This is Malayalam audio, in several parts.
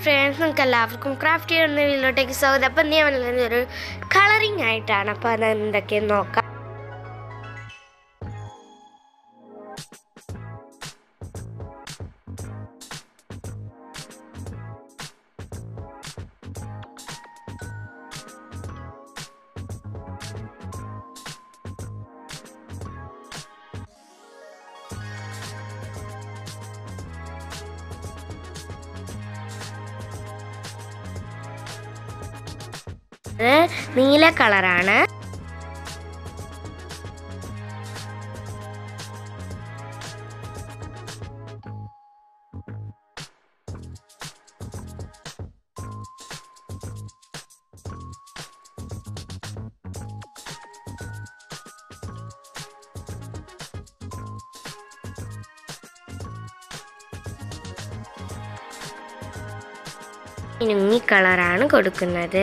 ഫ്രണ്ട്സ് നിങ്ങൾക്ക് എല്ലാവർക്കും ക്രാഫ്റ്റ് ചെയ്യുന്ന വീട്ടിലോട്ടേക്ക് സ്വാഗതം അപ്പം നീ വന്നത് ഒരു കളറിങ് ആയിട്ടാണ് അപ്പോൾ അത് എന്തൊക്കെയെന്ന് നോക്കാം ഇത് നീല കളറാണ് ഇനി കളറാണ് കൊടുക്കുന്നത്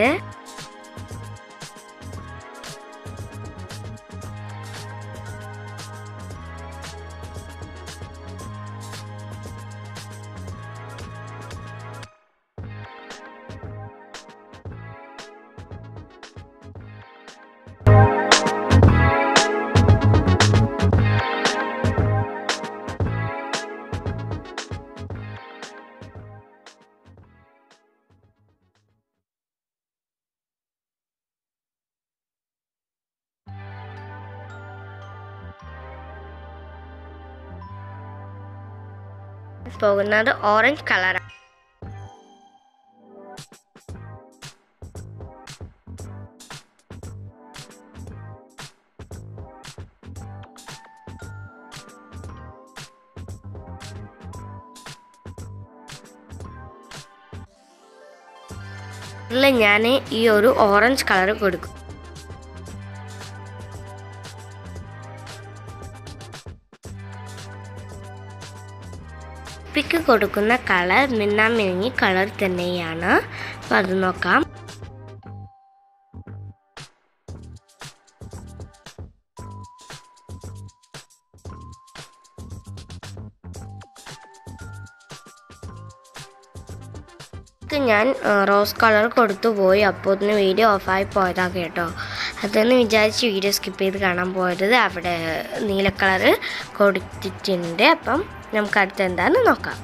പോകുന്നത് ഓറഞ്ച് കളറാണ് ഇതിൽ ഞാൻ ഈ ഒരു ഓറഞ്ച് കളർ കൊടുക്കും പിക്ക് കൊടുക്കുന്ന കളർ മിന്നാമിനുങ്ങി കളർ തന്നെയാണ് അപ്പം അത് നോക്കാം ഇത് ഞാൻ റോസ് കളർ കൊടുത്തു പോയി അപ്പോൾ ഒന്ന് വീഡിയോ ഓഫായി പോയതാ കേട്ടോ അതെന്ന് വിചാരിച്ച് വീഡിയോ സ്കിപ്പ് ചെയ്ത് കാണാൻ പോയത് അവിടെ നീല കളർ കൊടുത്തിട്ടുണ്ട് അപ്പം നമുക്ക് അടുത്ത് എന്താണെന്ന് നോക്കാം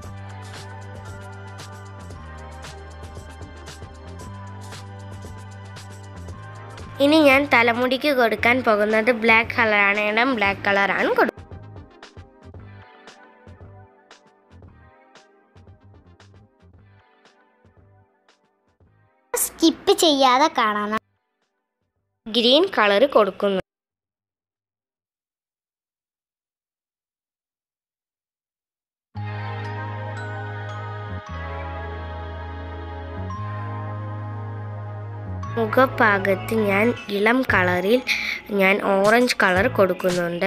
ഇനി ഞാൻ തലമുടിക്ക് കൊടുക്കാൻ പോകുന്നത് ബ്ലാക്ക് കളറാണ് ഇടം ബ്ലാക്ക് കളറാണ് കൊടുക്കുന്നത് സ്കിപ്പ് ചെയ്യാതെ കാണണം ഗ്രീൻ കളർ കൊടുക്കുന്നു മുഖഭാഗത്ത് ഞാൻ ഇളം കളറിൽ ഞാൻ ഓറഞ്ച് കളർ കൊടുക്കുന്നുണ്ട്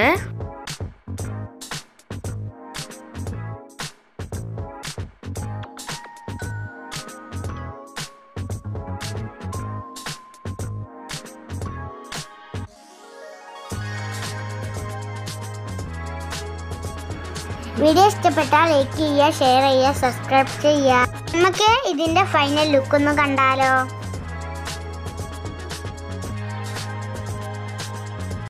വീഡിയോ ഇഷ്ടപ്പെട്ടാൽ ലൈക്ക് ചെയ്യുക ഷെയർ ചെയ്യുക സബ്സ്ക്രൈബ് ചെയ്യുക നമുക്ക് ഇതിന്റെ ഫൈനൽ ലുക്ക് ഒന്ന് കണ്ടാലോ